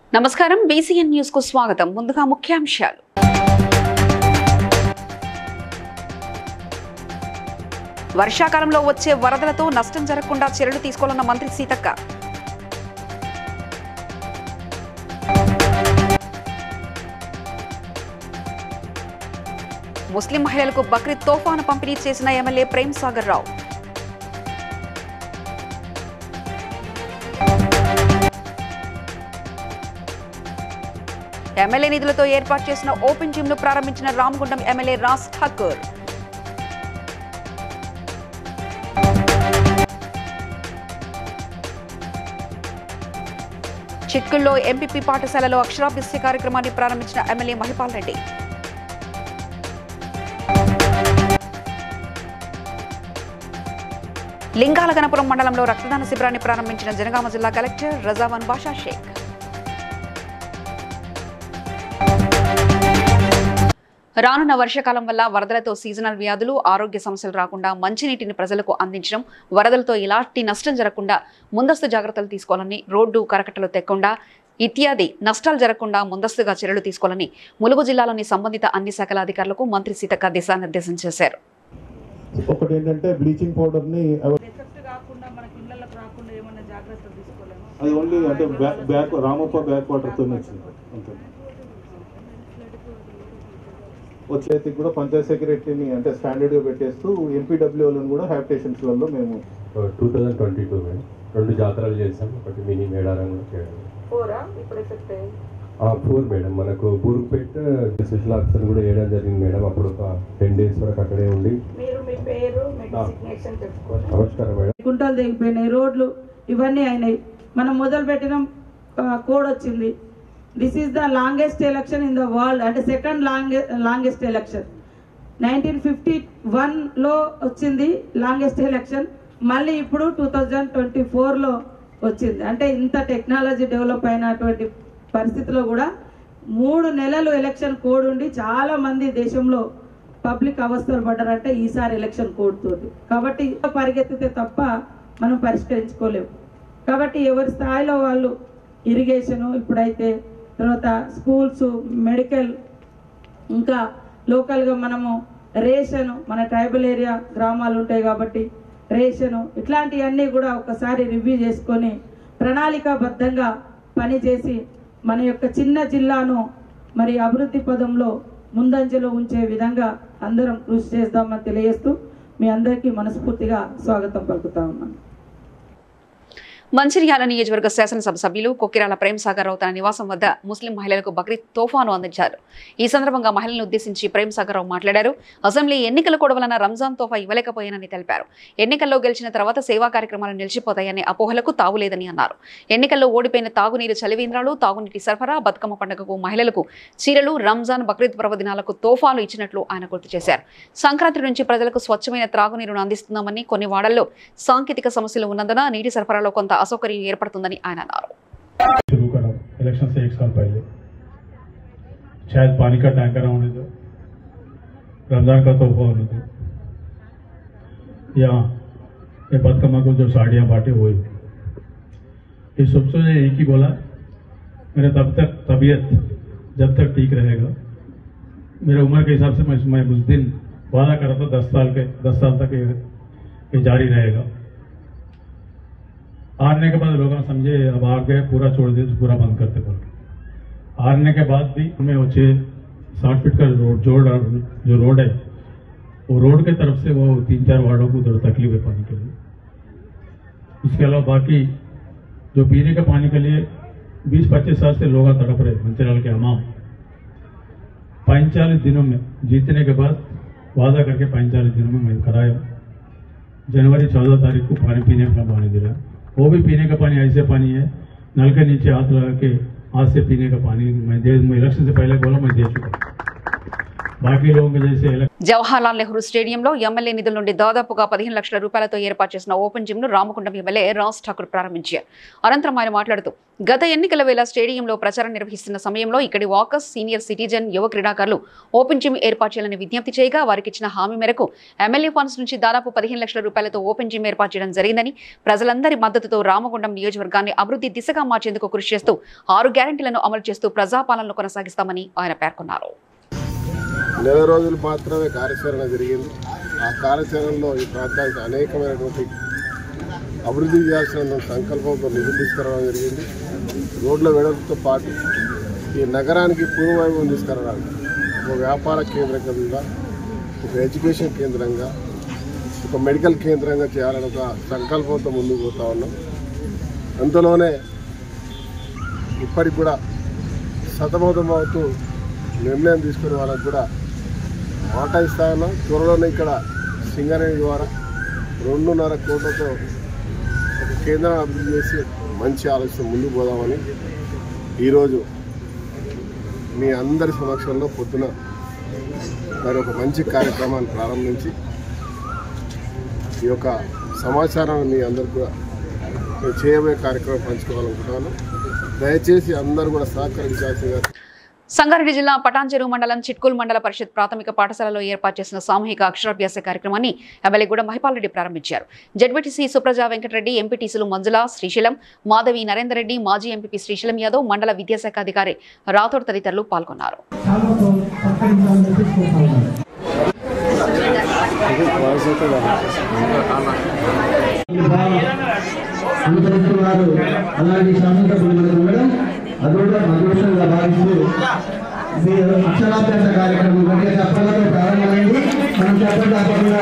నమస్కారం BCN news కు స్వాగతం ముందుగా ముఖ్యాంశాలు వర్షాకాలంలో వచ్చే వరదలతో నష్టం జరగకుండా చర్యలు తీసుకోవాలన్న మంత్రి సీతక్క ముస్లిం మహిళలకు బక్రీద్ తోఫాను పంపిణీ చేసిన ఎమ్మెల్యే ప్రేమ్ సాగర్ రావు ఎమ్మెల్యే నిధులతో ఏర్పాటు చేసిన ఓపెన్ జిమ్ ను ప్రారంభించిన రామగుండం ఎమ్మెల్యే రాజ్ ఠాకూర్ చిట్కుల్లో ఎంపీపీ పాఠశాలలో అక్షరాభ్యాస కార్యక్రమాన్ని ప్రారంభించిన ఎమ్మెల్యే మహిపాల్ రెడ్డి లింగాల గణపురం మండలంలో రక్తదాన శిబిరాన్ని ప్రారంభించిన జనగామ జిల్లా కలెక్టర్ రజావన్ బాషా షేక్ రానున్న వర్షాకాలం వల్ల వరదలతో సీజనల్ వ్యాధులు ఆరోగ్య సమస్యలు రాకుండా మంచినీటిని ప్రజలకు అందించడం వరదలతో ఎలాంటి నష్టం జరగకుండా ముందస్తు జాగ్రత్తలు తీసుకోవాలని రోడ్డు కరకట్టలు తెక్కకుండా ఇత్యాది నష్టాలు జరగకుండా ముందస్తుగా చర్యలు తీసుకోవాలని ములుగు జిల్లాలోని సంబంధిత అన్ని శాఖల అధికారులకు మంత్రి సీతక్క దిశానిర్దేశం చేశారు ఒకటి ఏంటంటే బ్లీచింగ్ పౌడర్ ని అవ- ఎఫెక్ట్ కాకుండా మనకి ఇళ్ళకి రాకుండా ఏమన్నా జాగ్రత్తలు తీసుకోలేము అది ఓన్లీ అంటే back back Ramappa back water తో వచ్చింది అంతే వచ్చేసి కూడా పంచాయత్ సెక్రటరీని అంటే స్టాండర్డ్ గా పెట్టేస్తూ ఎంపీడబ్ల్యూలను కూడా హ్యాబిటేషన్స్ లలో మేము two thousand twenty two madam రెండు జాతరలు చేసాం ఒకటి మినీ మేడారం కూడా చేయడం ఫోరా ఇప్పుడు ఎఫెక్ట్ అయ్యింది ఫోర్ మేడం మనకు బూరుపేట స్పెషల్ ఆఫీసర్ కూడా వేయడం జరిగింది మేడం అప్పుడు ఒక టెన్ డేస్ వరకు అక్కడే ఉండి మీరు మీ పేరు మీ ఆ. డిసిగ్నేషన్ చెప్పుకోండి నమస్కారం మేడం కుంటలు తెగిపోయినాయి రోడ్లు ఇవన్నీ అయినాయి మనం మొదలు పెట్టిన కోడ్ వచ్చింది this is the longest election in the world అంటే second longest longest election nineteen fifty వన్లో వచ్చింది లాంగెస్ట్ ఎలక్షన్ మళ్ళీ ఇప్పుడు టూ థౌజండ్ ట్వంటీ ఫోర్లో వచ్చింది అంటే ఇంత టెక్నాలజీ డెవలప్ అయినటువంటి పరిస్థితిలో కూడా మూడు నెలలు ఎలక్షన్ కోడ్ ఉండి చాలా మంది దేశంలో పబ్లిక్ అవస్థలు పడ్డారంటే ఈసారి ఎలక్షన్ కోడ్ తోటి కాబట్టి ఇంకా పరిగెత్తితే తప్ప మనం పరిష్కరించుకోలేము కాబట్టి ఎవరి స్థాయిలో వాళ్ళు ఇరిగేషను ఇప్పుడైతే తర్వాత స్కూల్స్ మెడికల్ ఇంకా లోకల్గా మనము రేషను మన ట్రైబల్ ఏరియా గ్రామాలు ఉంటాయి కాబట్టి రేషను ఇట్లాంటివన్నీ కూడా ఒకసారి రివ్యూ చేసుకొని ప్రణాళికాబద్ధంగా పనిచేసి మన యొక్క చిన్న జిల్లాను మరి అభివృద్ధి పదంలో ముందంజలో ఉంచే విధంగా అందరం కృషి చేద్దామని తెలియజేస్తూ మీ అందరికీ మనస్ఫూర్తిగా స్వాగతం పలుకుతా ఉన్నాను మంచిర్యాల నియోజకవర్గ శాసనసభ సభ్యులు కొక్కిరాల ప్రేమ్ సాగర్ రావు తన నివాసం వద్ద ముస్లిం మహిళలకు బక్రీద్ తోఫాను అందించారు ఈ సందర్భంగా మహిళలను ఉద్దేశించి ప్రేమ్ సాగర్ రావు మాట్లాడారు అసెంబ్లీ ఎన్నికల కూడా వలన రంజాన్ తోఫా ఇవ్వలేకపోయానని తెలిపారు ఎన్నికల్లో గెలిచిన తర్వాత సేవా కార్యక్రమాలు నిలిచిపోతాయనే అపోహలకు తావులేదని అన్నారు ఎన్నికల్లో ఓడిపోయిన తాగునీరు చలివేంద్రాలు తాగునీటి సరఫరా బతుకమ్మ పండుగకు మహిళలకు చీరలు రంజాన్ బక్రీద్ పర్వదినాలకు తోఫాలు ఇచ్చినట్లు ఆయన గుర్తు చేశారు సంక్రాంతి నుంచి ప్రజలకు స్వచ్ఛమైన త్రాగునీరును అందిస్తున్నామని కొన్ని వాడల్లో సాంకేతిక సమస్యలు ఉన్నందున నీటి సరఫరాలో కొంత అసౌకర్యం ఏర్పడుతుందని ఆయన అన్నారు शुरू करा इलेक्शन से एक साल पहले शायद पानी का टैंकर होने दो रमजान का तोहफा होने दो या ये बदकमा को जो साड़ियाँ बांटे वो ही ये सब से एक ही बोला मेरा तब तक तबीयत जब तक ठीक रहेगा मेरे उम्र के हिसाब से मैं मैं उस दिन वादा करा था दस साल के दस साल तक ये, ये जारी रहेगा हारने के बाद लोग समझे अब हार गए पूरा छोड़ दिए तो पूरा बंद करते बोल के हारने के बाद भी हमें वो छः साठ फीट का रोड जोड़ जो रोड है वो रोड के तरफ से वो तीन चार वार्डों को उधर तकलीफ है पानी के लिए उसके अलावा बाकी जो पीने के पानी के लिए बीस पच्चीस साल से लोग तड़प रहे मंचलाल के हमाम पैंतालीस दिनों में जीतने के बाद वादा करके पैंतालीस दिनों में मैं कराया जनवरी चौदह तारीख को पानी पीने का पानी दिला वो भी पीने का पानी ऐसे पानी है नल के नीचे हाथ लगा के हाथ से पीने का पानी मैं दे मैं इलेक्शन से पहले बोला मैं दे चुका बाकी लोगों के जैसे इलेक्शन జవహర్లాల్ నెహ్రూ స్టేడియంలో ఎమ్మెల్యే నిధుల నుండి దాదాపుగా పదిహేను లక్షల రూపాయలతో ఏర్పాటు చేసిన ఓపెన్ జిమ్ ను రామగుండం ఎమ్మెల్యే రాజ్ ఠాకూర్ ప్రారంభించారు అనంతరం ఆయన మాట్లాడుతూ గత ఎన్నికల వేళ స్టేడియంలో ప్రచారం నిర్వహిస్తున్న సమయంలో ఇక్కడి వాకర్స్ సీనియర్ సిటిజన్ యువ క్రీడాకారులు ఓపెన్ జిమ్ ఏర్పాటు చేయాలని విజ్ఞప్తి చేయగా వారికి ఇచ్చిన హామీ మేరకు ఎమ్మెల్యే ఫండ్స్ నుంచి దాదాపు పదిహేను లక్షల రూపాయలతో ఓపెన్ జిమ్ ఏర్పాటు చేయడం జరిగిందని ప్రజలందరి మద్దతుతో రామగుండం నియోజకవర్గాన్ని అభివృద్ధి దిశగా మార్చేందుకు కృషి చేస్తూ ఆరు గ్యారంటీలను అమలు చేస్తూ ప్రజాపాలనను కొనసాగిస్తామని ఆయన పేర్కొన్నారు నెల రోజులు మాత్రమే కార్యాచరణ జరిగింది ఆ కార్యాచరణలో ఈ ప్రాంతానికి అనేకమైనటువంటి అభివృద్ధి చేయాల్సిన సంకల్పంతో నిధులు తీసుకురావడం జరిగింది రోడ్ల వెడల్పుతో పాటు ఈ నగరానికి పూర్వవైభవం తీసుకురావడానికి ఒక వ్యాపార కేంద్రంగా ఒక ఎడ్యుకేషన్ కేంద్రంగా ఒక మెడికల్ కేంద్రంగా చేయాలని ఒక సంకల్పంతో ముందుకు పోతా ఉన్నాం అందులోనే ఇప్పటికి కూడా సతమతం అవుతూ నిర్ణయం తీసుకునే వాళ్ళకు కూడా మాట ఇస్తా ఉన్నాం త్వరలోనే ఇక్కడ సింగరేణి ద్వారా రెండున్నర కోట్లతో ఒక కేంద్రం అభివృద్ధి చేసి మంచి ఆలోచన ముందుకు పోదామని ఈరోజు మీ అందరి సమక్షంలో పొద్దున మరి ఒక మంచి కార్యక్రమాన్ని ప్రారంభించి ఈ యొక్క సమాచారాన్ని మీ అందరికి కూడా నేను చేయబోయే కార్యక్రమం పంచుకోవాలనుకుంటున్నాను దయచేసి అందరూ కూడా సహకరించాల్సిందిగా సంగారెడ్డి జిల్లా పటాన్చెరు మండలం చిట్కూల్ మండల పరిషత్ ప్రాథమిక పాఠశాలలో ఏర్పాటు చేసిన సామూహిక అక్షరాభ్యాస కార్యక్రమాన్ని ఎమ్మెల్యే గూడ మహిపాల్ రెడ్డి ప్రారంభించారు జడ్బిటిసి సుప్రజా వెంకటరెడ్డి ఎంపీటీసీలు మంజుల శ్రీశైలం మాధవి నరేందర్ రెడ్డి మాజీ ఎంపీ శ్రీశైలం యాదవ్ మండల విద్యాశాఖ అధికారి రాథోడ్ తదితరులు పాల్గొన్నారు అనుసరిస్తున్నారు అలాంటి శాసనసభ్యులు మనకు ఉండడం అదొక అదృష్టంగా భావిస్తూ ఇది అక్షరాభ్యాస కార్యక్రమం గట్టిగా చెప్పడంతో ప్రారంభమైంది మనం చెప్పడం తప్పకుండా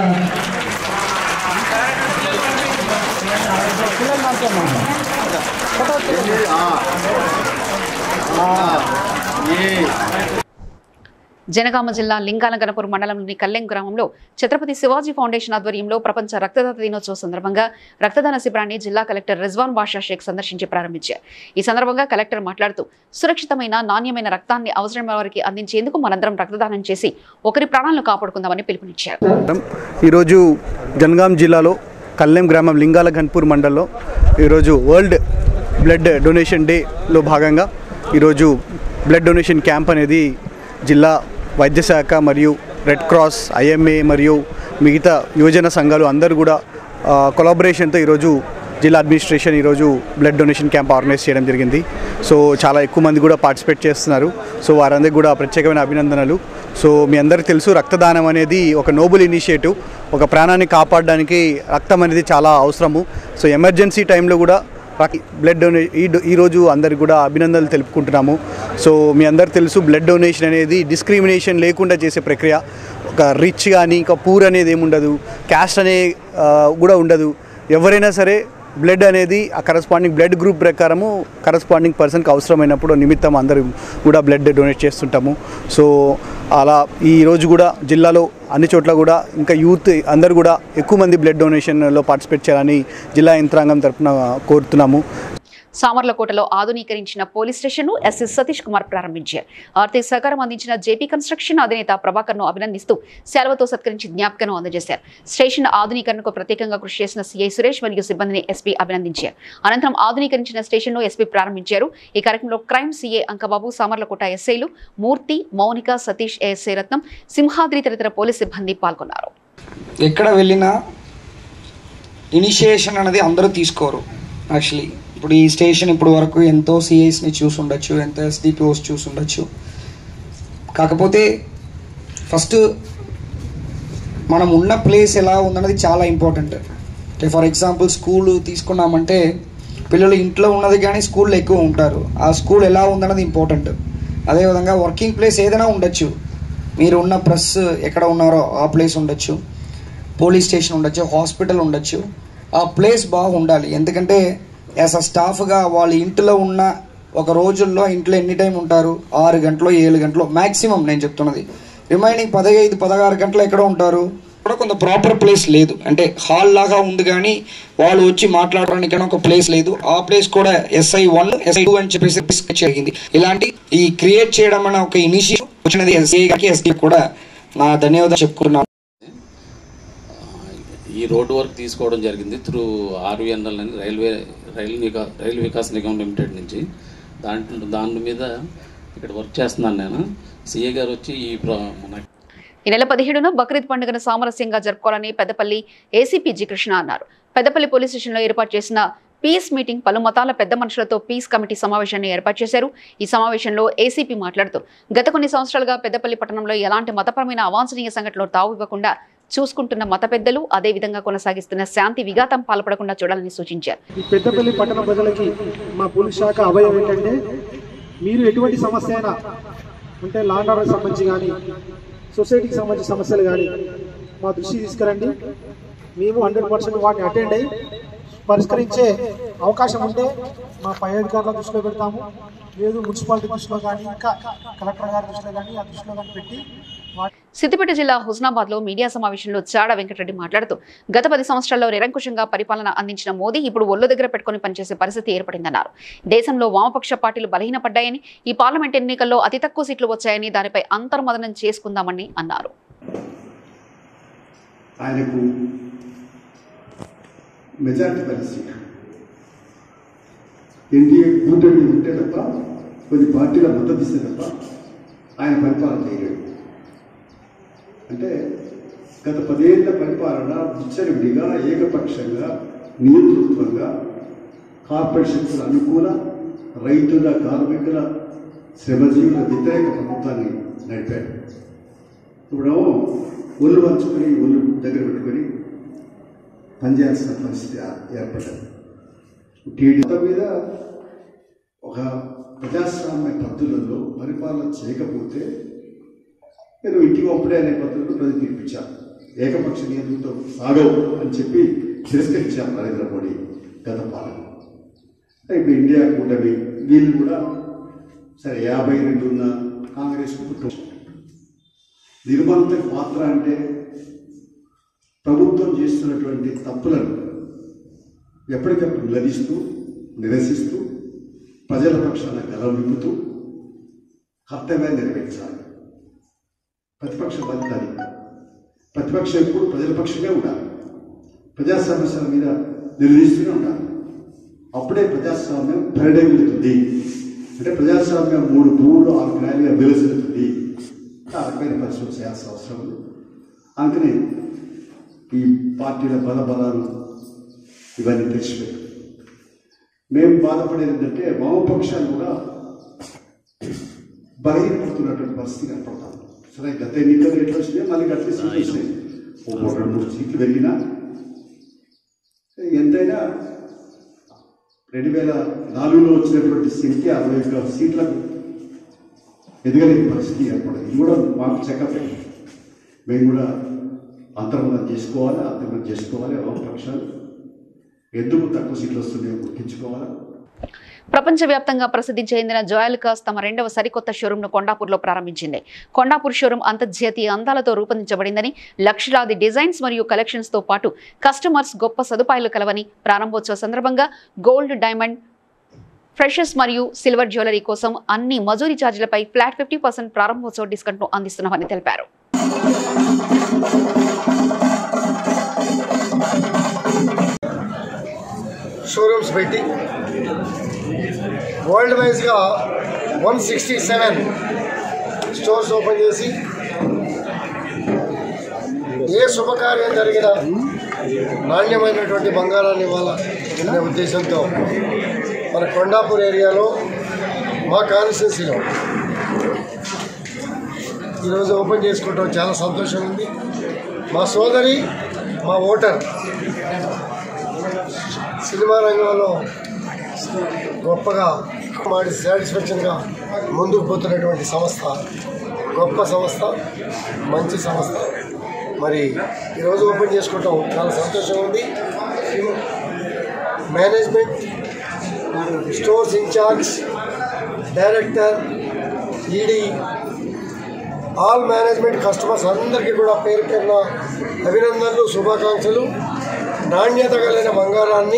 జనగామ జిల్లా లింగాల గణపూర్ మండలంలోని కల్లెం గ్రామంలో ఛత్రపతి శివాజీ ఫౌండేషన్ ఆధ్వర్యంలో ప్రపంచ రక్తదాత దినోత్సవ సందర్భంగా రక్తదాన శిబిరాన్ని జిల్లా కలెక్టర్ రిజ్వాన్ బాషా షేక్ సందర్శించి ప్రారంభించారు ఈ సందర్భంగా కలెక్టర్ మాట్లాడుతూ సురక్షితమైన నాణ్యమైన రక్తాన్ని అవసరమైన వారికి అందించేందుకు మనందరం రక్తదానం చేసి ఒకరి ప్రాణాలను కాపాడుకుందామని పిలుపునిచ్చారు ఈరోజు జనగాం జిల్లాలో కల్లెం గ్రామం లింగాల ఘన్పూర్ మండల్లో ఈరోజు వరల్డ్ బ్లడ్ డొనేషన్ డేలో భాగంగా ఈరోజు బ్లడ్ డొనేషన్ క్యాంప్ అనేది జిల్లా వైద్య శాఖ మరియు రెడ్ క్రాస్ ఐఎంఏ మరియు మిగతా యువజన సంఘాలు అందరూ కూడా కొలాబరేషన్తో ఈరోజు జిల్లా అడ్మినిస్ట్రేషన్ ఈరోజు బ్లడ్ డొనేషన్ క్యాంప్ ఆర్గనైజ్ చేయడం జరిగింది సో చాలా ఎక్కువ మంది కూడా పార్టిసిపేట్ చేస్తున్నారు సో వారందరికీ కూడా ప్రత్యేకమైన అభినందనలు సో మీ అందరికీ తెలుసు రక్తదానం అనేది ఒక నోబుల్ ఇనిషియేటివ్ ఒక ప్రాణాన్ని కాపాడడానికి రక్తం అనేది చాలా అవసరము సో ఎమర్జెన్సీ టైంలో కూడా రక్- బ్లడ్ డొనే ఈ డొ- ఈరోజు అందరికి కూడా అభినందనలు తెలుపుకుంటున్నాము సో మీ అందరు తెలుసు బ్లడ్ డొనేషన్ అనేది డిస్క్రిమినేషన్ లేకుండా చేసే ప్రక్రియ ఒక రిచ్ కానీ ఇంకా పూర్ అనేది ఏముండదు క్యాస్ట్ అనే ఆ, కూడా ఉండదు ఎవరైనా సరే బ్లడ్ అనేది ఆ కరస్పాండింగ్ బ్లడ్ గ్రూప్ ప్రకారము కరస్పాండింగ్ పర్సన్కి అవసరమైనప్పుడు నిమిత్తం అందరూ కూడా బ్లడ్ డొనేట్ చేస్తుంటాము సో అలా ఈ రోజు కూడా జిల్లాలో అన్ని చోట్ల కూడా ఇంకా యూత్ అందరూ కూడా ఎక్కువ మంది బ్లడ్ డొనేషన్లో పార్టిసిపేట్ చేయాలని జిల్లా యంత్రాంగం తరఫున కోరుతున్నాము సామర్లకోటలో ఆధునీకరించిన పోలీస్ స్టేషన్ ను ఎస్ఎస్ సతీష్ కుమార్ ప్రారంభించారు ఆర్థిక సహకారం అందించిన జేపీ కన్స్ట్రక్షన్ అధినేత ప్రభాకర్ ను అభినందిస్తూ సెలవుతో సత్కరించి జ్ఞాపకం అందజేశారు స్టేషన్ ఆధునీకరణకు ప్రత్యేకంగా కృషి చేసిన సీఐ సురేష్ మరియు సిబ్బందిని ఎస్పీ అభినందించారు అనంతరం ఆధునీకరించిన స్టేషన్ ను ఎస్పీ ప్రారంభించారు ఈ కార్యక్రమంలో క్రైమ్ సీఏ అంకబాబు సామర్లకోట ఎస్ఐలు మూర్తి మౌనిక సతీష్ ఏఎస్ఐ రత్నం సింహాద్రి తదితర పోలీస్ సిబ్బంది పాల్గొన్నారు ఎక్కడ వెళ్ళినా ఇనిషియేషన్ అనేది అందరూ తీసుకోరు యాక్చువల్లీ ఇప్పుడు ఈ స్టేషన్ ఇప్పుడు వరకు ఎంతో సిఐస్ని చూసి ఉండొచ్చు ఎంతో ఎస్డిపిఓస్ చూసి ఉండొచ్చు కాకపోతే ఫస్ట్ మనం ఉన్న ప్లేస్ ఎలా ఉందన్నది చాలా ఇంపార్టెంట్ అంటే ఫర్ ఎగ్జాంపుల్ స్కూల్ తీసుకున్నామంటే పిల్లలు ఇంట్లో ఉన్నది కానీ స్కూల్లో ఎక్కువ ఉంటారు ఆ స్కూల్ ఎలా ఉందన్నది ఇంపార్టెంట్ అదేవిధంగా వర్కింగ్ ప్లేస్ ఏదైనా ఉండొచ్చు మీరు ఉన్న ప్రెస్ ఎక్కడ ఉన్నారో ఆ ప్లేస్ ఉండొచ్చు పోలీస్ స్టేషన్ ఉండొచ్చు హాస్పిటల్ ఉండొచ్చు ఆ ప్లేస్ బాగుండాలి ఎందుకంటే యాజ్ అ స్టాఫ్గా వాళ్ళ ఇంట్లో ఉన్న ఒక రోజుల్లో ఇంట్లో ఎన్ని టైం ఉంటారు ఆరు గంటలు ఏడు గంటలు మ్యాక్సిమం నేను చెప్తున్నది రిమైనింగ్ పదహైదు పదహారు గంటలు ఎక్కడ ఉంటారు కూడా కొంత ప్రాపర్ ప్లేస్ లేదు అంటే హాల్ లాగా ఉంది కానీ వాళ్ళు వచ్చి మాట్లాడడానికి ఒక ప్లేస్ లేదు ఆ ప్లేస్ కూడా ఎస్ఐ వన్ ఎస్ఐ టూ అని చెప్పేసి జరిగింది ఇలాంటి ఈ క్రియేట్ చేయడం అనే ఒక ఇనిషియేటివ్ వచ్చినది ఎస్ఐ గారికి ఎస్ఐ కూడా నా ధన్యవాదాలు చెప్పుకుంటున్నాను ఈ రోడ్డు వర్క్ తీసుకోవడం జరిగింది త్రూ ఆర్వీఎన్ఎల్ అని రైల్వే రైలు నికా రైలు వికాస్ నిగమ్ లిమిటెడ్ నుంచి దాంట్లో దాని మీద ఇక్కడ వర్క్ చేస్తున్నాను నేను సిఏ గారు వచ్చి ఈ ప్ర- మన ఈ నెల పదిహేడున బక్రీద్ పండుగను సామరస్యంగా జరుపుకోవాలని పెద్దపల్లి ఏసీపీ జి కృష్ణ అన్నారు పెద్దపల్లి పోలీస్ స్టేషన్లో ఏర్పాటు చేసిన పీస్ మీటింగ్ పలు మతాల పెద్ద మనుషులతో పీస్ కమిటీ సమావేశాన్ని ఏర్పాటు చేశారు ఈ సమావేశంలో ఏసీపీ మాట్లాడుతూ గత కొన్ని సంవత్సరాలుగా పెద్దపల్లి పట్టణంలో ఎలాంటి మతపరమైన అవాంఛనీయ సంఘటనలు తావు ఇవ్వకుండా చూసుకుంటున్న మత పెద్దలు అదేవిధంగా కొనసాగిస్తున్న శాంతి విఘాతం పాల్పడకుండా చూడాలని సూచించారు ఈ పెద్దపల్లి పట్టణ ప్రజలకి మా పోలీస్ శాఖ అభయం ఏంటంటే మీరు ఎటువంటి సమస్య అయినా అంటే లాండ్ ఆర్డర్ సంబంధించి కానీ సొసైటీకి సంబంధించిన సమస్యలు కానీ మా దృష్టి తీసుకురండి మేము హండ్రెడ్ పర్సెంట్ వాటిని అటెండ్ అయ్యి పరిష్కరించే అవకాశం ఉంటే మా పై అధికారుల దృష్టిలో పెడతాము లేదు మున్సిపాలిటీ దృష్టిలో కానీ ఇంకా కలెక్టర్ గారి దృష్టిలో కానీ ఆ దృష్టిలో కానీ పెట్టి వాటి సిద్దిపేట జిల్లా హుస్నాబాద్ లో మీడియా సమావేశంలో చాడ వెంకటరెడ్డి మాట్లాడుతూ గత పది సంవత్సరాల్లో నిరంకుశంగా పరిపాలన అందించిన మోదీ ఇప్పుడు ఒళ్ళు దగ్గర పెట్టుకుని పనిచేసే పరిస్థితి ఏర్పడిందన్నారు దేశంలో వామపక్ష పార్టీలు బలహీనపడ్డాయని ఈ పార్లమెంట్ ఎన్నికల్లో అతి తక్కువ సీట్లు వచ్చాయని దానిపై అంతర్మదనం చేసుకుందామని అన్నారు ఆయనకు మెజార్టీ పరిస్థితి ఎన్డీఏ కూటమి ఉంటే తప్ప కొన్ని పార్టీల మద్దతు ఇస్తే తప్ప ఆయన పరిపాలన చేయలేడు అంటే గత పదేళ్ల పరిపాలన విచ్చలవిడిగా ఏకపక్షంగా నియంతృత్వంగా కార్పొరేషన్స్ అనుకూల రైతుల కార్మికుల శ్రమజీవుల వ్యతిరేక ప్రభుత్వాన్ని నడిపారు ఇప్పుడు ఒళ్ళు వంచుకొని ఒళ్ళు దగ్గర పెట్టుకొని పనిచేయాల్సిన పరిస్థితి ఏర్పడ్డది టీడీ మీద ఒక ప్రజాస్వామ్య పద్ధతులలో పరిపాలన చేయకపోతే నేను ఇంటికి ఒప్పుడే అనే పద్ధతిలో ప్రజలు తీర్పించాను ఏకపక్ష నియంత్రణతో సాగవు అని చెప్పి తిరస్కరించారు నరేంద్ర మోడీ గత పాలన ఇప్పుడు ఇండియా కూటమి వీళ్ళు కూడా సరే యాభై రెండు ఉన్న కాంగ్రెస్ కుటుంబం నిర్బంధ పాత్ర అంటే ప్రభుత్వం చేస్తున్నటువంటి తప్పులను ఎప్పటికప్పుడు నిలదీస్తూ నిరసిస్తూ ప్రజల పక్షాన గలవిప్పుతూ కర్తవ్యాన్ని నెరవేర్చాలి ప్రతిపక్ష బాధ్యత అది ప్రతిపక్షం ఎప్పుడు ప్రజల పక్షమే ఉండాలి ప్రజా సమస్యల మీద నిలదీస్తూనే ఉండాలి అప్పుడే ప్రజాస్వామ్యం పరిడమిల్లుతుంది అంటే ప్రజాస్వామ్యం మూడు మూడు ఆరు న్యాయాలుగా విలసిల్లుతుంది ఆ రకమైన పరిశ్రమ చేయాల్సిన అవసరం ఉంది అందుకని ఈ పార్టీల బలబలాలు ఇవన్నీ తెలిసిపోయాయి మేము బాధపడేది ఏంటంటే వామపక్షాలు కూడా బలహీనపడుతున్నటువంటి పరిస్థితి కనపడతాం సరే గత ఎన్నికలు ఎట్లా వచ్చినాయి మళ్ళీ గట్ల సీట్లు వచ్చినాయి ఒక రెండు మూడు సీట్లు పెరిగినా ఎంతైనా రెండు వేల నాలుగులో వచ్చినటువంటి సంఖ్య అరవై ఒక్క సీట్లకు ఎదగలేని పరిస్థితి ఏర్పడింది ఇది కూడా మాకు చెకప్ మేము కూడా అంతర్మతం చేసుకోవాలి అంతర్మతం చేసుకోవాలి వామపక్షాలు ఎందుకు తక్కువ సీట్లు వస్తున్నాయో గుర్తించుకోవాలి ప్రపంచవ్యాప్తంగా ప్రసిద్ధి చెందిన జోయల్కాస్ తమ రెండవ సరికొత్త షోరూంను కొండాపూర్లో ప్రారంభించింది కొండాపూర్ షోరూం అంతర్జాతీయ అందాలతో రూపొందించబడిందని లక్షలాది డిజైన్స్ మరియు కలెక్షన్స్ తో పాటు కస్టమర్స్ గొప్ప సదుపాయాలు కలవని ప్రారంభోత్సవ సందర్భంగా గోల్డ్ డైమండ్ ఫ్రెషెస్ మరియు సిల్వర్ జ్యువెలరీ కోసం అన్ని మజూరీ ఛార్జీలపై ఫ్లాట్ ఫిఫ్టీ పర్సెంట్ ప్రారంభోత్సవ డిస్కౌంట్ను అందిస్తున్నామని తెలిపారు షోరూమ్స్ పెట్టి వరల్డ్ వైజ్గా one sixty seven stores open చేసి ఏ శుభకార్యం జరిగినా నాణ్యమైనటువంటి బంగారాన్ని ఇవ్వాలనే ఉద్దేశంతో మన కొండాపూర్ ఏరియాలో మా కాన్స్టిట్యున్సీలో ఈరోజు ఓపెన్ చేసుకోవడం చాలా సంతోషం ఉంది మా సోదరి మా ఓటర్ సినిమా రంగంలో గొప్పగా మాడి సాటిస్ఫాక్షన్గా ముందుకు పోతున్నటువంటి సంస్థ గొప్ప సంస్థ మంచి సంస్థ మరి ఈరోజు ఓపెన్ చేసుకోవటం చాలా సంతోషం ఉంది management stores incharge director ED all management customers అందరికీ కూడా పేరు పేరున అభినందనలు శుభాకాంక్షలు నాణ్యత కలిగిన బంగారాన్ని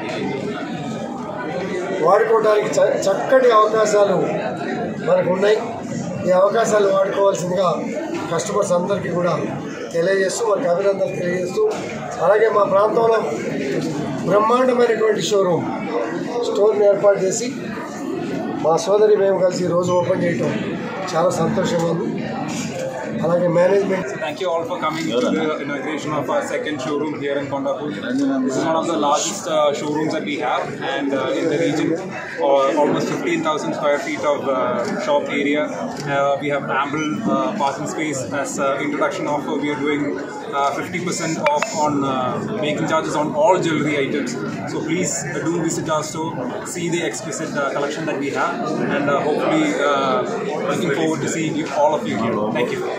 వాడుకోవడానికి చ- చక్కటి అవకాశాలు మనకు ఉన్నాయి ఈ అవకాశాలు వాడుకోవాల్సిందిగా కస్టమర్స్ అందరికీ కూడా తెలియజేస్తూ వారికి అభినందనలు తెలియజేస్తూ అలాగే మా ప్రాంతంలో బ్రహ్మాండమైనటువంటి షోరూమ్ స్టోర్ని ఏర్పాటు చేసి మా సోదరి మేము కలిసి ఈ రోజు ఓపెన్ చేయటం చాలా సంతోషంగా ఉంది అలాగే management Thank you all for coming to the inauguration of our second showroom here in Kondapur. This is one of the largest uh, showrooms that we have, and uh, in the region, uh, almost 15,000 square feet of uh, shop area. Uh, we have ample uh, parking space. As uh, introduction offer, we are doing uh, 50% off on uh, making charges on all jewelry items. So please uh, do visit our store, see the exquisite uh, collection that we have, and uh, hopefully uh, looking forward to seeing you, all of you here. Thank you.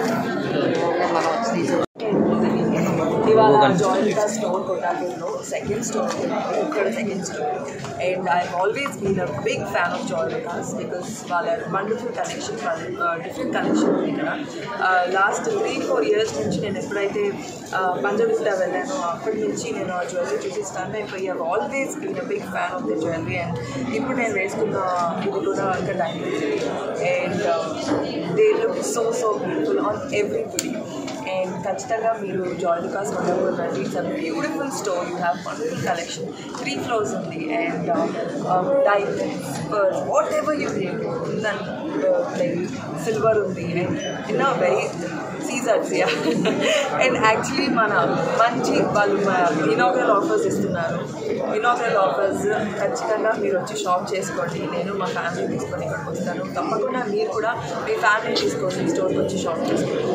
ఇవాళ join store కొట్టాపూర్లో second store ఇక్కడ second store and I always been a big fan of Joyalukkas because వాళ్ళ wonderful collection వాళ్ళ different collection ఉంది ఇక్కడ last three four years నుంచి నేను ఎప్పుడైతే పంజగుట్ట వెళ్ళానో అప్పటి నుంచి నేను ఆ జ్యువెలరీ చూసి స్టన్ అయిపోయి I always been a big fan of the jewellery and ఇప్పుడు నేను వేసుకున్న ఇది కూడా ఒక diamond and they look so so beautiful on everybody and ఖచ్చితంగా మీరు జాయ్ లుకాస్ కొండపూర్ రండి it's a beautiful store you have wonderful collection three floors ఉంది and diamonds whatever you need like silver ఉంది and in a very seizures yeah and actually మన మంచి వాళ్ళు inaugural offers ఇస్తున్నారు inaugural offers ఖచ్చితంగా మీరు వచ్చి షాప్ చేసుకోండి నేను మా ఫ్యామిలీ తీసుకొని ఇక్కడికి వస్తాను తప్పకుండా మీరు కూడా మీ ఫ్యామిలీ తీసుకొని స్టోర్కి వచ్చి షాప్ చేసుకోండి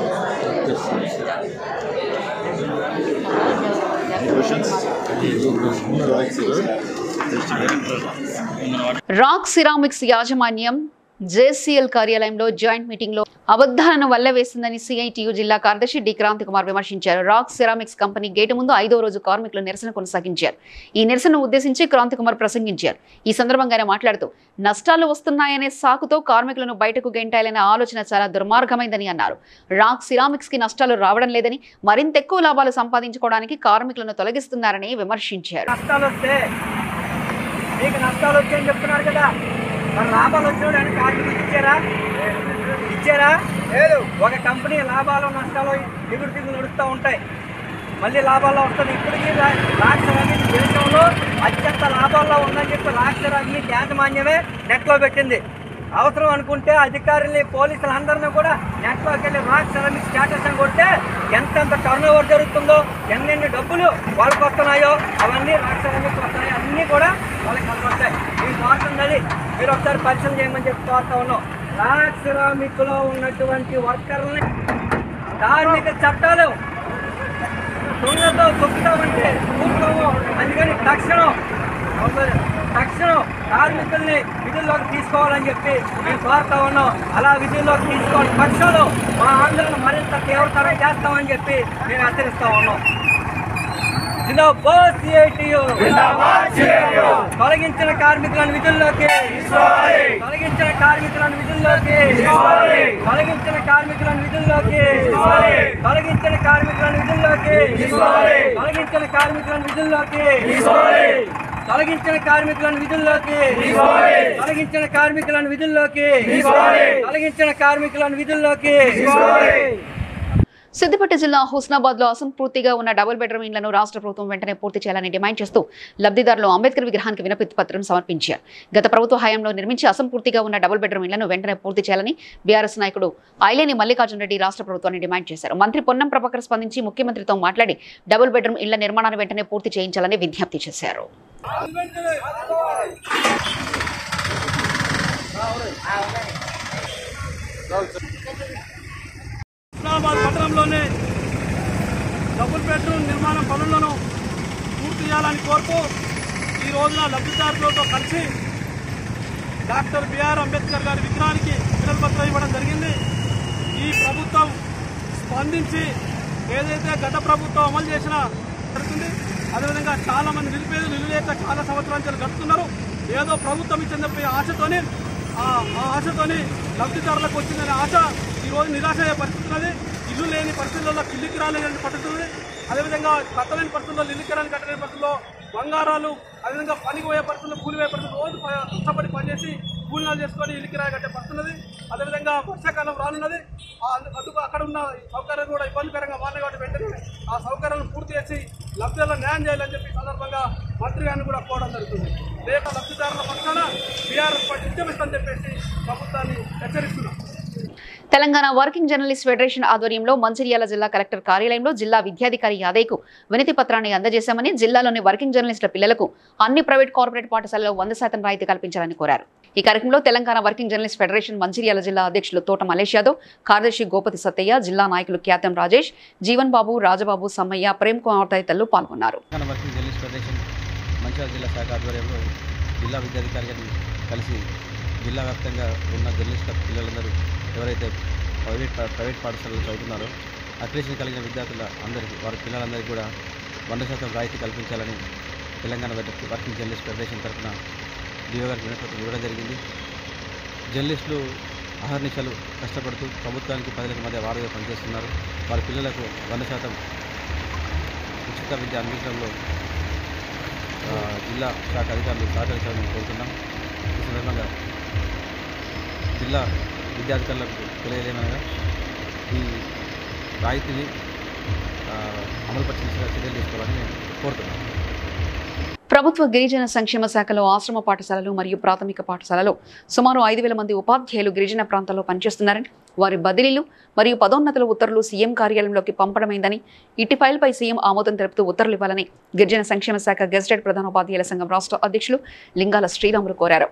రాక్ సిరామిక్స్ యాజమాన్యం జేసీఎల్ కార్యాలయంలో జాయింట్ మీటింగ్ లో అబద్ధాలను వల్లవేసిందని సిఐటియు జిల్లా కార్యదర్శి డి క్రాంతి కుమార్ విమర్శించారు రాక్ సిరామిక్స్ కంపెనీ గేటు ముందు ఐదో రోజు కార్మికులు నిరసన కొనసాగించారు ఈ నిరసనను ఉద్దేశించి క్రాంతి కుమార్ ప్రసంగించారు ఈ సందర్భంగా ఆయన మాట్లాడుతూ నష్టాలు వస్తున్నాయనే సాకుతో కార్మికులను బయటకు గెంటాయాలనే ఆలోచన చాలా దుర్మార్గమైందని అన్నారు రాక్ సిరామిక్స్ కి నష్టాలు రావడం లేదని మరింత ఎక్కువ లాభాలు సంపాదించుకోవడానికి కార్మికులను తొలగిస్తున్నారని విమర్శించారు నష్టాలు వస్తే మీకు నష్టాలు వచ్చాయని చెప్తున్నారు కదా మరి లాభాలు వచ్చినాడు కార్మికులు ఇచ్చారా ఇచ్చారా లేదు ఒక కంపెనీ లాభాలు నష్టాలు దిగుడు దిగులు నడుస్తూ ఉంటాయి మళ్ళీ లాభాల్లో వస్తుంది ఇప్పటికీ రా- రాక్ష రవి దేశంలో అత్యంత లాభాల్లో ఉందని చెప్పి రాక్ష రవి యాజమాన్యమే నెట్లో పెట్టింది అవసరం అనుకుంటే అధికారుల్ని పోలీసులు అందరినీ కూడా నెట్లోకి వెళ్ళి రాక్ సెరమిక్ స్టేటస్ అని కొడితే ఎంతెంత టర్న్ ఓవర్ జరుగుతుందో ఎన్నెన్ని డబ్బులు వాళ్ళకి వస్తున్నాయో అవన్నీ రాక్ సెరమిక్ వస్తున్నాయి అన్నీ కూడా వాళ్ళకి కనబడతాయి మీకు వాడుతున్నది మీరు ఒకసారి పరిచయం చేయమని చెప్పి కోరుతా ఉన్నాం రాక్ సెరామిక్లో ఉన్నటువంటి వర్కర్లని కార్మిక చట్టాలు దొంగతో తొక్కుతామంటే ఊరుకోము అందుకని తక్షణం అవును, తక్షణం కార్మికుల్ని విధుల్లోకి తీసుకోవాలని చెప్పి మేము కోరుతా ఉన్నాం అలా విధుల్లోకి తీసుకోవాలి పక్షంలో మా ఆందోళన మరింత తీవ్రతరం చేస్తామని చెప్పి మేము హెచ్చరిస్తా ఉన్నాం జిందాబాద్ సిఐటియు తొలగించిన కార్మికులను విధుల్లోకి తొలగించిన కార్మికులను విధుల్లోకి తొలగించిన కార్మికులను విధుల్లోకి తొలగించిన కార్మికులను విధుల్లోకి తొలగించిన కార్మికులను విధుల్లోకి తొలగించిన కార్మికులను విధుల్లోకి తొలగించిన కార్మికులను విధుల్లోకి తొలగించిన కార్మికులను విధుల్లోకి సిద్దిపేట జిల్లా హుస్నాబాద్ లో అసంపూర్తిగా ఉన్న డబుల్ బెడ్రూమ్ ఇండ్లను రాష్ట్ర ప్రభుత్వం వెంటనే పూర్తి చేయాలని డిమాండ్ చేస్తూ లబ్ధిదారులు అంబేద్కర్ విగ్రహానికి వినతి పత్రం సమర్పించారు గత ప్రభుత్వ హయాంలో నిర్మించి అసంపూర్తిగా ఉన్న డబుల్ బెడ్రూమ్ ఇండ్లను వెంటనే పూర్తి చేయాలని బీఆర్ఎస్ నాయకుడు ఐలేని మల్లికార్జున రెడ్డి రాష్ట్ర ప్రభుత్వాన్ని డిమాండ్ చేశారు మంత్రి పొన్నం ప్రభాకర్ స్పందించి ముఖ్యమంత్రితో మాట్లాడి డబుల్ బెడ్రూమ్ ఇళ్ల నిర్మాణాన్ని వెంటనే పూర్తి చేయించాలని విజ్ఞప్తి చేశారు హుస్నాబాద్ పట్టణంలోనే డబుల్ బెడ్రూమ్ నిర్మాణ పనులను పూర్తి చేయాలని కోరుతూ ఈ రోజున లబ్ధిదారులతో కలిసి డాక్టర్ బిఆర్ అంబేద్కర్ గారి విగ్రహానికి వినతిపత్రం ఇవ్వడం జరిగింది ఈ ప్రభుత్వం స్పందించి ఏదైతే గత ప్రభుత్వం అమలు చేసిన జరుగుతుంది అదేవిధంగా చాలా మంది నిరుపేదలు ఇల్లు లేక చాలా సంవత్సరాల నుంచి గడుపుతున్నారు ఏదో ప్రభుత్వం ఇచ్చిందని చెప్పి ఆశతోని ఆ ఆ ఆశతోని లబ్ధిదారులకు వచ్చిందనే ఆశ ఈ రోజు నిరాశ అయ్యే పరిస్థితి ఉన్నది ఇల్లు లేని పరిస్థితుల్లో ఇల్లుకి రాలేని పరిస్థితి ఉంది అదేవిధంగా కట్టలేని పరిస్థితుల్లో ఇల్లుకి రాని కట్టలేని పరిస్థితుల్లో బంగారాలు అదేవిధంగా పనికి పోయే పరిస్థితులు కూలి పోయే పరిస్థితులు రోజు ప- కష్టపడి పనిచేసి కూలినాలు చేసుకొని ఇల్లు కిరాయి కట్టే పడుతున్నది అదేవిధంగా వర్షాకాలం రానున్నది ఆ అందు- అందుకు అక్కడ ఉన్న సౌకర్యాలు కూడా ఇబ్బందికరంగా మారినాయి కాబట్టి వెంటనే ఆ సౌకర్యాలను పూర్తి చేసి లబ్ధిదారులకు న్యాయం చేయాలని చెప్పి ఈ సందర్భంగా మంత్రి గారిని కూడా కోరడం జరుగుతుంది రేపు లబ్ధిదారుల పక్షాన బీఆర్ఎస్ పార్టీ ఉద్యమిస్తుందని చెప్పేసి ప్రభుత్వాన్ని హెచ్చరిస్తున్నాం తెలంగాణ వర్కింగ్ జర్నలిస్ట్ ఫెడరేషన్ ఆధ్వర్యంలో మంచిర్యాల జిల్లా కలెక్టర్ కార్యాలయంలో జిల్లా విద్యాధికారి యాదయ్కు వినతి పత్రాన్ని అందజేశామని జిల్లాలోని వర్కింగ్ జర్నలిస్టుల పిల్లలకు అన్ని ప్రైవేట్ కార్పొరేట్ పాఠశాలలో వంద శాతం రాయితీ కల్పించాలని కోరారు ఈ కార్యక్రమంలో Telangana working journalist federation Mancherial జిల్లా అధ్యక్షులు తోట మలేష్ యాదవ్ కార్యదర్శి గోపతి సత్తయ్య జిల్లా నాయకులు ఖ్యాతం రాజేష్ జీవన్ బాబు రాజబాబు సమ్మయ్య ప్రేమ్ కుమార్ తదితరులు పాల్గొన్నారు Telangana working journalist federation Mancherial జిల్లా శాఖ ఆధ్వర్యంలో జిల్లా విద్యాధికారి గారిని కలిసి జిల్లా వ్యాప్తంగా ఉన్న జర్నలిస్టుల పిల్లలందరూ ఎవరైతే ప్రైవేట్ పా- ప్రైవేట్ పాఠశాలలో చదువుతున్నారో అక్రేషన్ కలిగిన విద్యార్థుల అందరికీ వారి పిల్లలందరికీ కూడా వంద శాతం రాయితీ కల్పించాలని Telangana working working journalist federation తరఫున డిఓ గారికి వినతి ఇవ్వడం జరిగింది జర్నలిస్టులు అహర్నిశలు కష్టపడుతూ ప్రభుత్వానికి ప్రజలకు మధ్య వారుగా పనిచేస్తున్నారు వారి పిల్లలకు వంద శాతం ఉచిత విద్య అందించడంలో ఆ, జిల్లా శాఖ అధికారులు సహకరించాలని కోరుతున్నాం ఈ సందర్భంగా జిల్లా విద్యాధికారులకు తెలియజేయమనగా ఈ రాయితీని ఆ, అమలుపరిచిన చర్యలు తీసుకోవాలని నేను కోరుతున్నాను ప్రభుత్వ గిరిజన సంక్షేమ శాఖలో ఆశ్రమ పాఠశాలలు మరియు ప్రాథమిక పాఠశాలలో సుమారు ఐదు వేల మంది ఉపాధ్యాయులు గిరిజన ప్రాంతాల్లో పనిచేస్తున్నారని వారి బదిలీలు మరియు పదోన్నతుల ఉత్తర్వులు సీఎం కార్యాలయంలోకి పంపడమైందని ఇట్టి ఫైల్పై సీఎం ఆమోదం తెలుపుతూ ఉత్తర్వులు ఇవ్వాలని గిరిజన సంక్షేమ శాఖ గెజిటెడ్ ప్రధానోపాధ్యాయుల సంఘం రాష్ట్ర అధ్యక్షులు లింగాల శ్రీరాములు కోరారు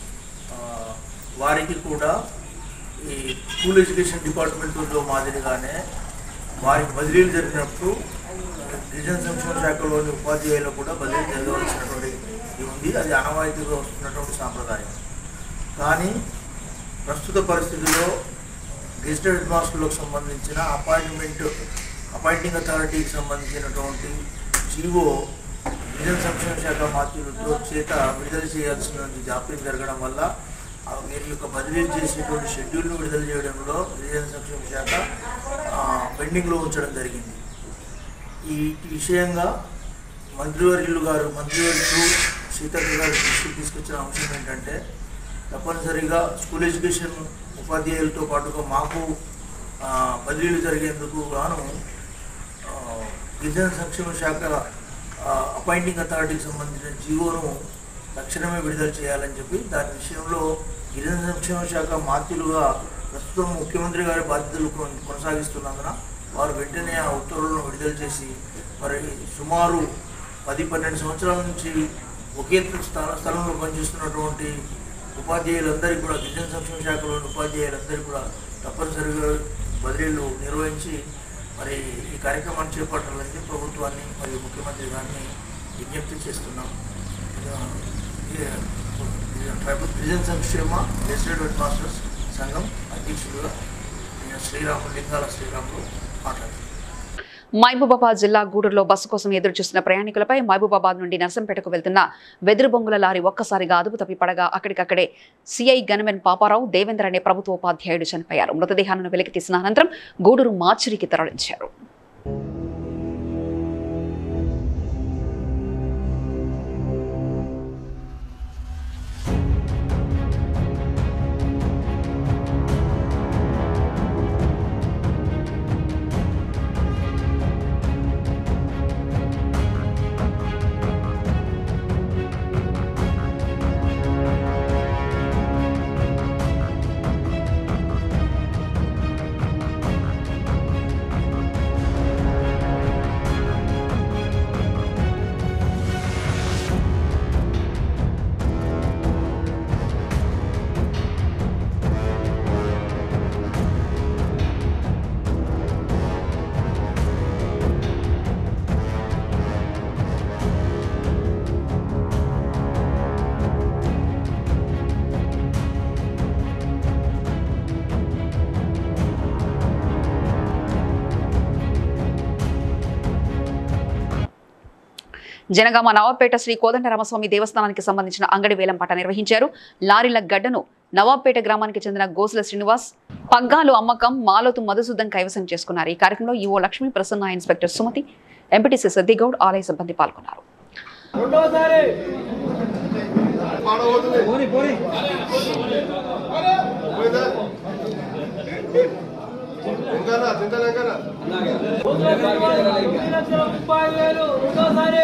వారికి కూడా ఈ స్కూల్ ఎడ్యుకేషన్ డిపార్ట్మెంట్లో మాదిరిగానే వారికి బదిలీలు జరిగినప్పుడు గిరిజన సంక్షేమ శాఖలోని ఉపాధ్యాయులు కూడా బదిలీ జరగవలసినటువంటి ఇది ఉంది అది ఆనవాయితీగా వస్తున్నటువంటి సాంప్రదాయం కానీ ప్రస్తుత పరిస్థితుల్లో గెజిటెడ్ హెడ్ మాస్టర్లకు సంబంధించిన అపాయింట్మెంట్ అపాయింటింగ్ అథారిటీకి సంబంధించినటువంటి జీవో గిరిజన సంక్షేమ శాఖ మాత్రులతో చేత విడుదల చేయాల్సిన జాప్యం జరగడం వల్ల ఆ వీరి యొక్క బదిలీ చేసేటువంటి షెడ్యూల్ను విడుదల చేయడంలో గిరిజన సంక్షేమ శాఖ ఆ, పెండింగ్లో ఉంచడం జరిగింది ఈ ఈ విషయంగా మంత్రివర్యులు గారు మంత్రివర్యులు సీతక్క గారు దృష్టికి తీసుకొచ్చిన అంశం ఏంటంటే తప్పనిసరిగా స్కూల్ ఎడ్యుకేషన్ ఉపాధ్యాయులతో పాటుగా మాకు ఆ, బదిలీలు జరిగేందుకు గాను ఆ, గిరిజన సంక్షేమ శాఖ ఆ, అపాయింటింగ్ అథారిటీకి సంబంధించిన జీవోను తక్షణమే విడుదల చేయాలని చెప్పి దాని విషయంలో గిరిజన సంక్షేమ శాఖ మాత్యులుగా ప్రస్తుతం ముఖ్యమంత్రి గారి బాధ్యతలు కొన్- కొనసాగిస్తున్నందున వారు వెంటనే ఆ ఉత్తర్వులను విడుదల చేసి మరి సుమారు పది పన్నెండు సంవత్సరాల నుంచి ఒకే స్థల స్థలంలో పనిచేస్తున్నటువంటి ఉపాధ్యాయులందరికీ కూడా గిరిజన సంక్షేమ శాఖలోని ఉపాధ్యాయులందరికీ కూడా తప్పనిసరిగా బదిలీలు నిర్వహించి మరి ఈ కార్యక్రమాన్ని చేపట్టాలని ప్రభుత్వాన్ని మరియు ముఖ్యమంత్రి గారిని విజ్ఞప్తి చేస్తున్నాం ఆ, ఈ- ఈ ట్రైబల్ గిరిజన సంక్షేమ గెస్టెడ్ హెడ్ మాస్టర్స్ సంఘం అధ్యక్షులుగా నేను శ్రీరాములు లింగాల శ్రీరాములు మాట్లాడుతున్నాను మహబూబాబాద్ జిల్లా గూడూరులో బస్సు కోసం ఎదురు చూస్తున్న ప్రయాణికులపై మహబూబాబాద్ నుండి నర్సంపేటకు వెళ్తున్న వెదురు బొంగుల లారీ ఒక్కసారిగా అదుపు తప్పి పడగా అక్కడికక్కడే సిఐ గన్మెన్ పాపారావు దేవేంద్ర అనే ప్రభుత్వ ఉపాధ్యాయుడు చనిపోయారు మృతదేహాలను వెలికి తీసిన అనంతరం గూడూరు మార్చురికి తరలించారు జనగామ నవాబ్పేట శ్రీ కోదండరామస్వామి దేవస్థానానికి సంబంధించిన అంగడి వేలం పాట నిర్వహించారు లారీల గడ్డను నవాబ్పేట గ్రామానికి చెందిన గోసుల శ్రీనివాస్ పగ్గాలు అమ్మకం మాలోతు మధుసూదన్ కైవసం చేసుకున్నారు ఈ కార్యక్రమంలో EO Lakshmi Prasanna inspector Sumathi MPTC Saddigoud ఆలయ సిబ్బంది పాల్గొన్నారు రెండోసారి పోనీ పోనీ తొమ్మిది లక్షల ముప్పై వేలు రెండోసారి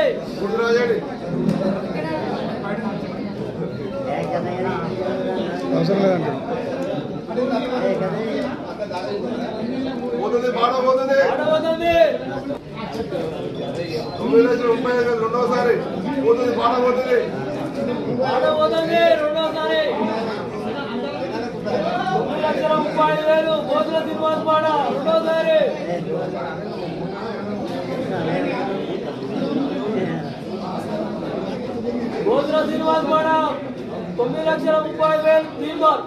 అవసరం లేదంటే పోతుంది బాడ పోతుంది తొమ్మిది లక్షల ముప్పై ఐదు వేలు రెండోసారి పోతుంది బాడ పోతుంది ఆడబోతుంది రెండోసారి తొమ్మిది లక్షల ముప్పై ఐదు వేలు పోతుల శ్రీనివాస్ పాడ రెండోసారి పోతుల శ్రీనివాస్ పాడ తొమ్మిది లక్షల ముప్పై ఐదు వేలు గ్రీన్ బాల్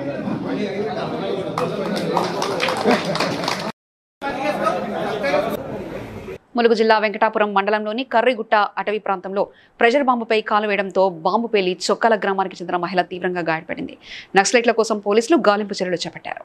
ములుగు జిల్లా వెంకటాపురం మండలంలోని కర్రిగుట్ట అటవీ ప్రాంతంలో ప్రెషర్ బాంబుపై కాలు వేయడంతో బాంబు పేలి చొక్కాల గ్రామానికి చెందిన మహిళ తీవ్రంగా గాయపడింది నక్సలైట్ల కోసం పోలీసులు గాలింపు చర్యలు చేపట్టారు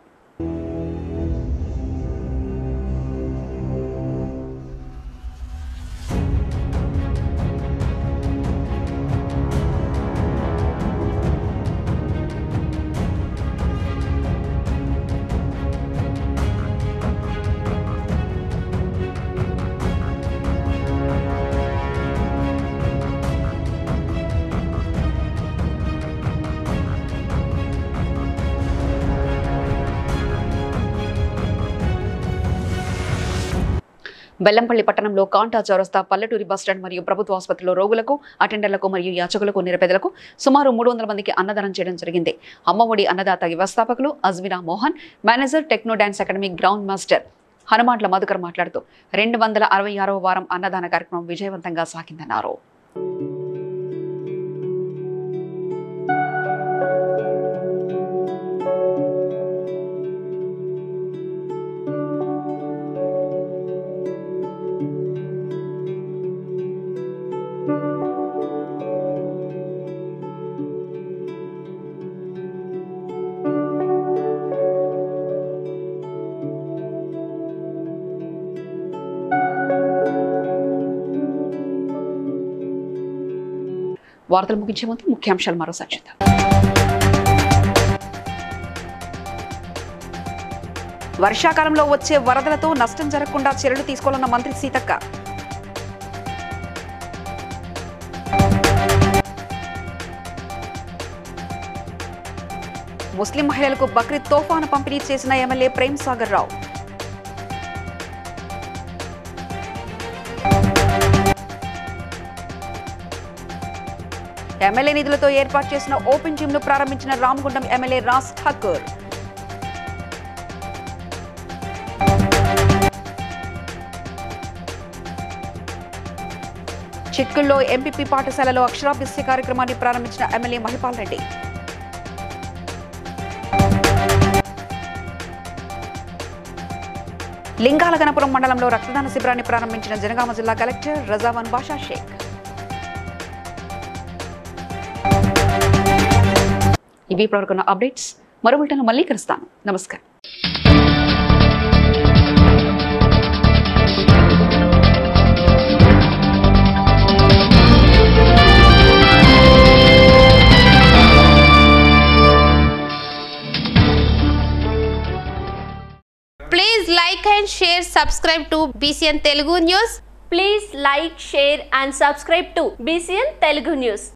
బెల్లంపల్లి పట్టణంలో కాంటా చౌరస్తా పల్లెటూరి బస్టాండ్ మరియు ప్రభుత్వ ఆసుపత్రిలో రోగులకు అటెండర్లకు మరియు యాచకులకు నిరుపేదలకు సుమారు మూడు వందల మందికి అన్నదానం చేయడం జరిగింది అమ్మఒడి అన్నదాత వ్యవస్థాపకులు Ajmeera Mohan manager techno dance academy ground master Hanumanla Madhukar మాట్లాడుతూ రెండు వందల అరవై ఆరవ వారం అన్నదాన కార్యక్రమం విజయవంతంగా సాగిందన్నారు వార్తలు ముగించే ముందు ముఖ్యాంశాలు మరోసారి చూద్దాం వర్షాకాలంలో వచ్చే వరదలతో నష్టం జరగకుండా చర్యలు తీసుకోవాలన్న మంత్రి సీతక్క ముస్లిం మహిళలకు బక్రీద్ తోఫాను పంపిణీ చేసిన ఎమ్మెల్యే ప్రేమ్ సాగర్ రావు ఎమ్మెల్యే నిధులతో ఏర్పాటు చేసిన ఓపెన్ జిమ్ ను ప్రారంభించిన రామగుండం ఎమ్మెల్యే రాజ్ ఠాకూర్ చిట్కుల్లో ఎంపీపీ పాఠశాలలో అక్షరాభ్యాస కార్యక్రమాన్ని ప్రారంభించిన ఎమ్మెల్యే మహిపాల్ రెడ్డి లింగాల గణపురం మండలంలో రక్తదాన శిబిరాన్ని ప్రారంభించిన జనగామ జిల్లా కలెక్టర్ రజావాన్ బాషా షేక్ ఇవి ఇప్పటివరకున్న అప్డేట్స్ మరో బులెటిన్లో మళ్ళీ కలుస్తాను నమస్కారం Please like and share, subscribe to BCN Telugu News. Please like, share and subscribe to BCN Telugu News.